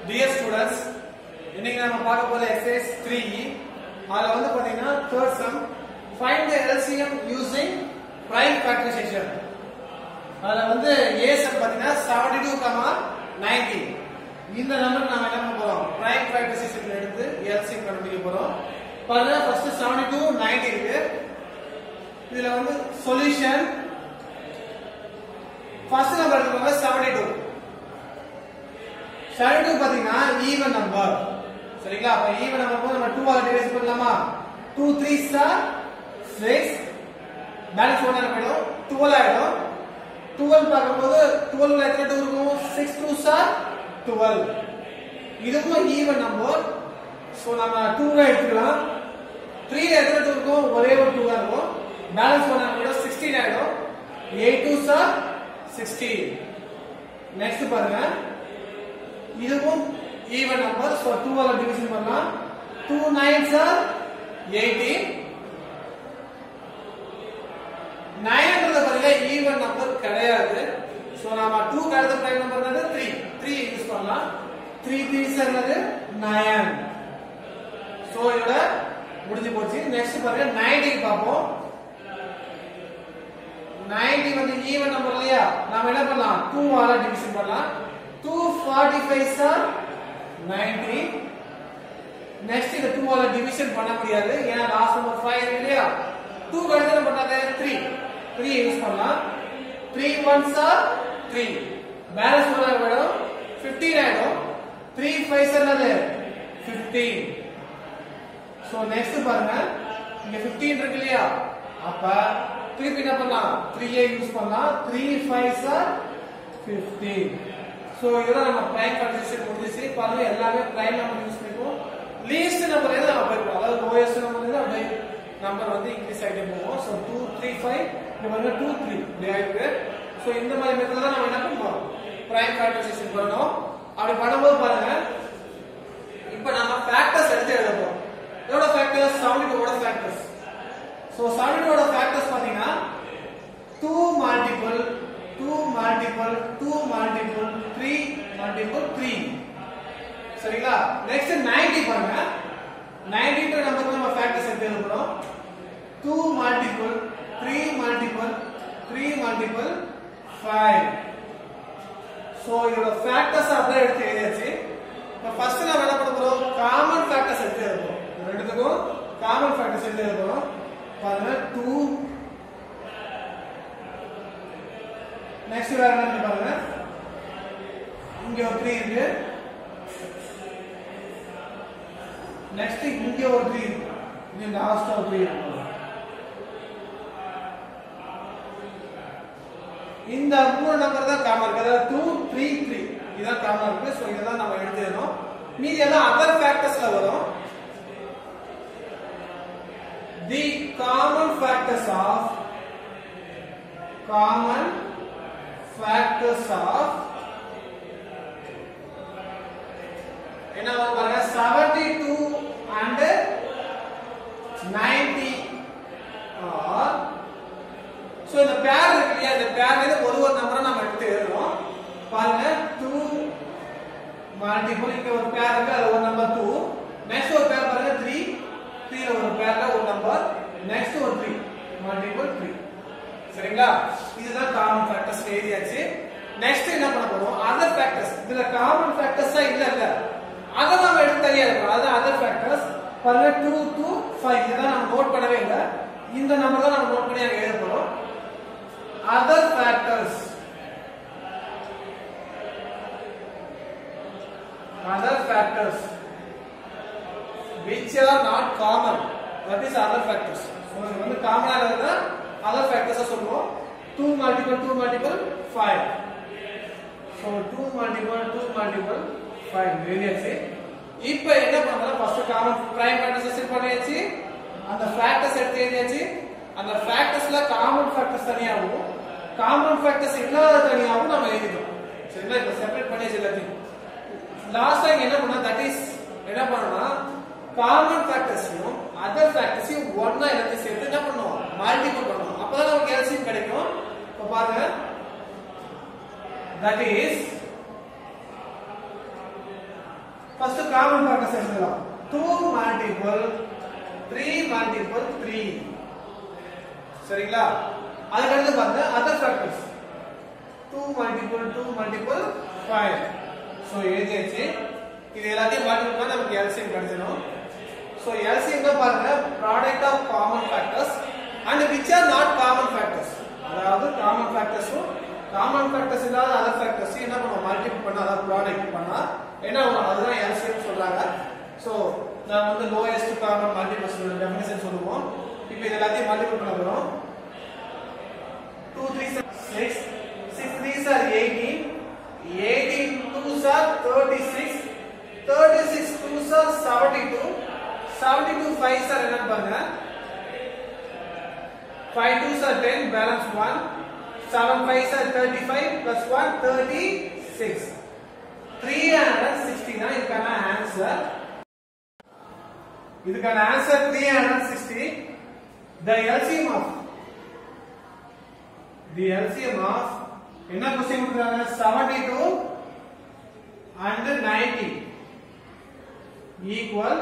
dear students இன்னைக்கு நம்ம பார்க்க போற எக்ஸசைஸ் த்ரீ அதுல வந்து பாத்தீங்கன்னா third sum find the LCM using prime factorization அதுல வந்து ஏ சம் பாத்தீங்கன்னா செவன்டி டூ கமா நைன்டி இந்த நம்பர் நாம என்ன பண்ண போறோம் பிரைம் ஃபேக்டரைசேஷன் எடுத்து எல்சிஎம் கண்டுபிடிக்க போறோம் பாருங்க ஃபர்ஸ்ட் செவன்டி டூ நைன்டி இருக்கு இதுல வந்து சொல்யூஷன் ஃபர்ஸ்ட் நம்பர் எடுத்துக்கோங்க செவன்டி டூ செவன்டி டூ பாத்தீங்கன்னா ஈவன் நம்பர் சரிங்களா அப்ப ஈவன் நம்பர் போது நம்ம டூ ஆல டிவைஸ் பண்ணலாமா two three are six balance one போயிடும் டுவெல் ஆயிடும் டுவெல் பார்க்கும்போது டுவெல்ல எத்தனை டூ இருக்கும் சிக்ஸ் டூ சார் டுவெல் இதுவும் ஈவன் நம்பர் ஸோ நம்ம டூ எடுத்துக்கலாம் த்ரீல எத்தனை டூ இருக்கும் ஒரே ஒரு டூ தான் இருக்கும் பேலன்ஸ் ஒன் போயிடும் சிக்ஸ்டீன் ஆயிடும் eight two are sixteen next பாருங்க இதுவும் ஈவன் நம்பர் ஸோ டூ ஆல டிவிஷன் பண்ணலாம் டூ நைன் சார் எயிட்டீன் நைன்ன்றது பாருங்க ஈவன் நம்பர் கிடையாது ஸோ நாம டூ கிடையாது பிரைம் நம்பர் வந்து த்ரீ த்ரீ யூஸ் பண்ணலாம் த்ரீ த்ரீ சார் என்னது நயன் ஸோ இதோட முடிஞ்சு போச்சு நெக்ஸ்ட் பாருங்க நைன்டி பார்ப்போம் நைன்டி வந்து ஈவன் நம்பர் இல்லையா நாம என்ன பண்ணலாம் டூ ஆல டிவிஷன் பண்ணலாம் two forty five are ninety next இந்த டூ ஆல டிவிஷன் பண்ண முடியாது ஏன்னா லாஸ்ட் நம்பர் ஃபைவ் இருக்கு இல்லையா டூ கழிச்சு பண்ணாத த்ரீ த்ரீ யூஸ் பண்ணலாம் three one are three balance one ஆகிடும் ஃபிஃப்டீன் ஆயிடும் த்ரீ ஃபைவ் சார் என்னது ஃபிஃப்டீன் ஸோ நெக்ஸ்ட் பாருங்க இங்க 15 இருக்கு இல்லையா அப்ப திருப்பி என்ன பண்ணலாம் த்ரீ ஏ யூஸ் பண்ணலாம் three five are fifteen so இதெல்லாம் நம்ம பிரைம் கன்வர்சேஷன் முடிஞ்சிச்சு பாருங்க எல்லாமே பிரைம் நம்பர் யூஸ் பண்ணிப்போம் லீஸ்ட் நம்பர் எது நம்ம போயிருக்கோம் அதாவது லோயஸ்ட் நம்பர் எது அப்படியே நம்பர் வந்து இன்க்ரீஸ் ஆகிட்டே போவோம் ஸோ டூ த்ரீ ஃபைவ் இந்த பாருங்க டூ த்ரீ இப்படி ஆயிருக்கு ஸோ இந்த மாதிரி மெத்தட் தான் நம்ம என்ன பண்ணுவோம் பிரைம் கன்வர்சேஷன் பண்ணணும் அப்படி பண்ணும்போது பாருங்க இப்போ நம்ம ஃபேக்டர்ஸ் எடுத்து எழுத போறோம் இதோட ஃபேக்டர்ஸ் 72 ஓட ஃபேக்டர்ஸ் சோ 72 ஓட ஃபேக்டர்ஸ் பாத்தீங்கன்னா 2 மல்டிபிள் 2 மல்டிபிள் 2 மல்டிபிள் 3 மல்டிபிள் 3 சரிங்களா நெக்ஸ்ட் 90 பாருங்க 90 ன்ற நம்பருக்கு நம்ம ஃபேக்டர்ஸ் எடுத்து எழுத போறோம் 2 மல்டிபிள் 3 மல்டிபிள் 3 மல்டிபிள் 5 சோ இதோட ஃபேக்டர்ஸ் அப்படியே எடுத்து எழுதியாச்சு இப்போ ஃபர்ஸ்ட் நம்ம என்ன பண்ண போறோம் காமன் ஃபேக்டர்ஸ் எடுத்து எழுதுறோம் ரெண்டுத்துக்கும் காமன் ஃபேக்டர்ஸ் எடுத்து எழுதுறோம் பாருங்க 2 நெக்ஸ்ட் வேற என்ன இருக்கு பாருங்க இங்க ஒரு 3 இருக்கு நெக்ஸ்ட் இங்க ஒரு 3 இருக்கு இங்க லாஸ்ட் ஒரு 3 இருக்கு இந்த மூணு நம்பர் தான் காமன் இருக்கு அதாவது டூ த்ரீ த்ரீ இதான் காமன் இருக்கு ஸோ இதெல்லாம் நம்ம எழுதிடணும் மீதி எல்லாம் அதர் ஃபேக்டர்ஸ்ல வரும் the common factors of common factors of என்ன வரும் பாருங்க seventy two and ninety are so இந்த பேர் இருக்கு இல்லையா இந்த பேர்ல ஒரு ஒரு நம்பரை நம்ம எடுத்து எழுதுறோம் பாருங்க 2 மல்டிபிள் இங்க ஒரு பேர் இருக்கு அது ஒரு நம்பர் 2 நெக்ஸ்ட் ஒரு பேர் பாருங்க 3 3 ல ஒரு பேர்ல ஒரு நம்பர் நெக்ஸ்ட் ஒரு 3 மல்டிபிள் 3 சரிங்களா இதுதான் காமன் ஃபேக்டர்ஸ் எழுதியாச்சு நெக்ஸ்ட் என்ன பண்ண போறோம் அதர் ஃபேக்டர்ஸ் இதுல காமன் ஃபேக்டர்ஸா இல்ல இல்ல அத நம்ம எடுத்து தனியா இருக்கோம் அது அதர் ஃபேக்டர்ஸ் பாருங்க 2 2 5 இதான் நம்ம நோட் பண்ணவே இல்ல இந்த நம்பர் தான் நம்ம நோட் பண்ணி அங்க எழுத போறோம் other factors other factors which are not common that is other factors so இது வந்து காமனா இருந்தா other factors சொல்லுவோம் 2 multiple 2 multiple 5 so 2 multiple 2 multiple 5 variance இப்போ என்ன பண்ணலாம் first common prime factors set பண்ணியாச்சு அந்த ஃபேக்டர்ஸ் எடுத்து எழுதியாச்சு அந்த ஃபேக்டர்ஸ்ல காமன் ஃபேக்டர்ஸ் தனியாகவும் காமன் ஃபேக்டர்ஸ் இல்லாத தனியாகவும் நம்ம எழுதிட்டோம் சரிங்களா இப்போ செப்பரேட் பண்ணியாச்சு எல்லாத்தையும் லாஸ்ட் டைம் என்ன பண்ணா தட் இஸ் என்ன பண்ணோம்னா காமன் ஃபேக்டர்ஸையும் அதர் ஃபேக்டர்ஸையும் ஒண்ணா எல்லாத்தையும் சேர்த்து என்ன பண்ணுவோம் மல்டிபிள் பண்ணுவோம் அப்பதான் நமக்கு எல்சியம் கிடைக்கும் இப்போ பாருங்க that is first common factors எடுத்துக்கலாம் 2 மல்டிபிள் 3 மல்டிபிள் 3 சரிங்களா அதுக்கு அடுத்து பாருங்க other factors 2 multiple 2 multiple 5 so எழுதியாச்சு இது எல்லாத்தையும் மல்டிபிள் பண்ணா நமக்கு எல்சிஎம் கிடைச்சிடும் சோ எல்சிஎம் தான் பாருங்க product of common factors and which are not common factors அதாவது காமன் ஃபேக்டர்ஸும் காமன் ஃபேக்டர்ஸ் இல்லாத அதர் ஃபேக்டர்ஸ் என்ன பண்ணுவோம் மல்டிபிள் பண்ணா அதாவது ப்ராடக்ட் பண்ணா என்ன ஆகும் அதுதான் எல்சிஎம் சொல்றாங்க சோ நான் வந்து லோயஸ்ட் காமன் மல்டிபிள் டெஃபினிஷன் சொல்லுவோம் இப்போ இது எல்லாத்தையும் மல்டிபிள் பண்ண போறோம் 2 3 6 6 3s are 18 18 2s are 36 36 2s are 72 72 5s are என்ன பாருங்க 5 2s are 10 balance 1 7 5s are 35 plus 1 36 360 தான் இதுக்கான ஆன்சர் இதுக்கான answer 360 the LCM of the LCM of என்ன கொஸ்டின் கொடுக்குறாங்க 72 and 90 equal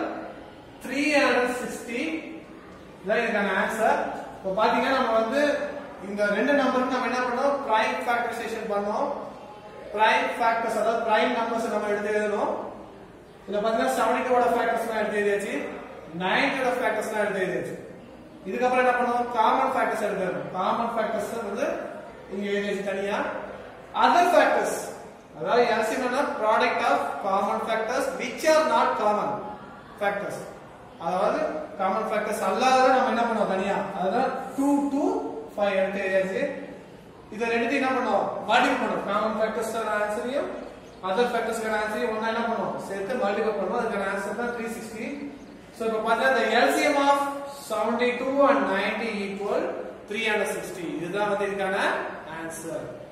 360 இதான் இதுக்கான ஆன்சர் இப்போ பாத்தீங்கன்னா நம்ம வந்து இந்த ரெண்டு நம்பருக்கு நம்ம என்ன பண்ணோம் பிரைம் ஃபேக்டரைசேஷன் பண்ணோம் பிரைம் ஃபேக்டர்ஸ் அதாவது பிரைம் நம்பர்ஸ் நம்ம எடுத்து எழுதணும் இதுல பாத்தீங்கன்னா 72 ஓட ஃபேக்டர்ஸ்லாம் எடுத்து எழுதியாச்சு 90 ஓட ஃபேக்டர்ஸ்லாம் எடுத்து எழுதியாச்சு இதுக்கப்புறம் என்ன பண்ணுவோம் காமன் ஃபேக்டர்ஸ் எடுக்கணும் காமன் ஃபேக்டர்ஸ் வந்து இங்க எழுதியாச்சு தனியா அதர் ஃபேக்டர்ஸ் அதாவது எல்சிஎம்னா product of common factors which are not common factors அதாவது காமன் ஃபேக்டர்ஸ் அல்லாதத நம்ம என்ன பண்ணுவோம் தனியா அதுதான் 2 2 5 எடுத்து எழுதியாச்சு இத ரெண்டுத்தையும் என்ன பண்ணுவோம் மல்டிபிள் பண்ணுவோம் காமன் ஃபேக்டர்ஸ் ஆன்சரையும் அதர் ஃபேக்டர்ஸ்க்கான ஆன்சரையும் ஒண்ணா என்ன பண்ணுவோம் சேர்த்து மல்டிபிள் பண்ணுவோம் அதுக்கான ஆன்சர் தான் 360 சோ இப்போ பார்த்தா the LCM of 72 and 90 equal 360 இதுதான் வந்து இதுக்கான ஆன்சர்